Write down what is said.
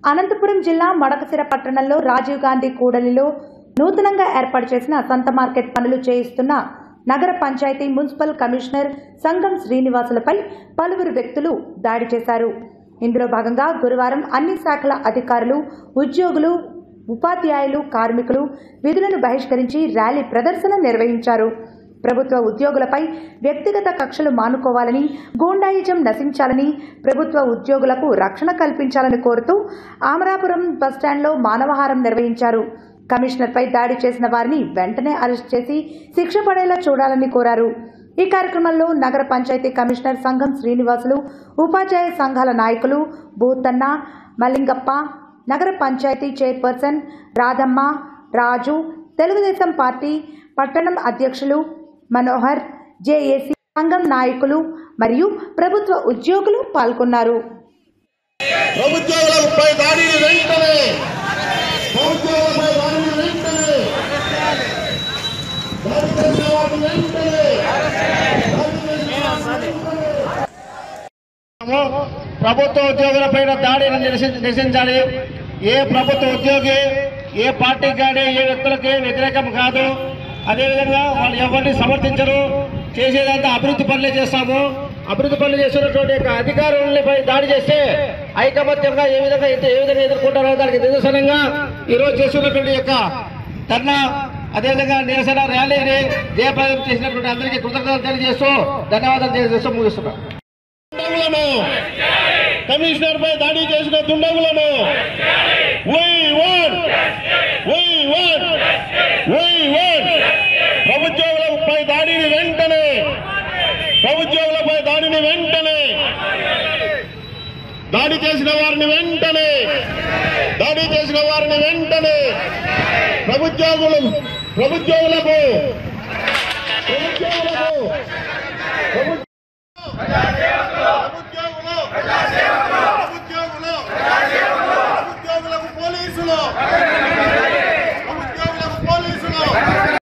అనంతపురం జిల్లా మడకసిర పట్టణంలో రాజీవ్ గాంధీ కూడలిలో నూతనంగా ఏర్పాటు చేసిన సంత మార్కెట్ పనులు చేయిస్తున్న నగర పంచాయతీ మున్సిపల్ కమిషనర్ సంగం శ్రీనివాసులపై పలువురు వ్యక్తులు దాడి చేశారు ఇందులో భాగంగా గురువారం అన్ని శాఖల అధికారులు ఉద్యోగులు ఉపాధ్యాయులు కార్మికులు విధులను బహిష్కరించి ర్యాలీ ప్రదర్శన నిర్వహించారు ప్రభుత్వ ఉద్యోగులపై వ్యక్తిగత కక్షలు మానుకోవాలని గూండాయిజం నశించాలని ప్రభుత్వ ఉద్యోగులకు రక్షణ కల్పించాలని కోరుతూ ఆమరాపురం బస్టాండ్లో మానవహారం నిర్వహించారు కమిషనర్పై దాడి చేసిన వారిని వెంటనే అరెస్ట్ చేసి శిక్ష పడేలా చూడాలని కోరారు ఈ కార్యక్రమంలో నగర పంచాయతీ కమిషనర్ సంఘం శ్రీనివాసులు ఉపాధ్యాయ సంఘాల నాయకులు భూతన్న మల్లింగప్ప నగర పంచాయతీ చైర్పర్సన్ రాధమ్మ రాజు తెలుగుదేశం పార్టీ పట్టణం అధ్యక్షులు మనోహర్ జేఏసీ సంఘం నాయకులు మరియు ప్రభుత్వ ఉద్యోగులు పాల్గొన్నారు ప్రభుత్వాలపై దాడిని వెంటనే ప్రభుత్వాలపై దాడిని వెంటనే దాడి చేసిన వారిని వెంటనే ప్రభుత్వ ఉద్యోగులపైన దాడిని నిరసి- నిరసించాలి ఏ ప్రభుత్వ ఉద్యోగి ఏ పార్టీకి కానీ ఏ వ్యక్తులకి వ్యతిరేకం కాదు అదేవిధంగా వాళ్ళు ఎవరిని సమర్థించరు చేసేదంతా అభివృద్ధి పనులే చేస్తాము అభివృద్ధి పనులు చేస్తున్నటువంటి యొక్క అధికారులపై దాడి చేస్తే ఐకమత్యంగా ఏ విధంగా ఎదు- ఏ విధంగా ఎదుర్కొంటారో దానికి నిదర్శనంగా ఈ రోజు చేస్తున్నటువంటి యొక్క ధర్నా అదేవిధంగా నిరసన ర్యాలీని జయప్రదం చేసినటువంటి అందరికీ కృతజ్ఞతలు తెలియజేస్తూ ధన్యవాదాలు తెలియజేస్తూ ముగిస్తున్నాం దుండగులను కమిషనర్ పై దాడి చేసిన దుండగులను We want! We want! We want! ప్రభుత్వాలపై దాడిని వెంటనే ప్రభుత్వాలపై దాడిని వెంటనే దాడి చేసిన వారిని వెంటనే దాడి చేసిన వారిని వెంటనే ప్రభుత్వోగులు ప్రభుత్వోగులకు ప్రభుత్వోగులకు ప్రభు-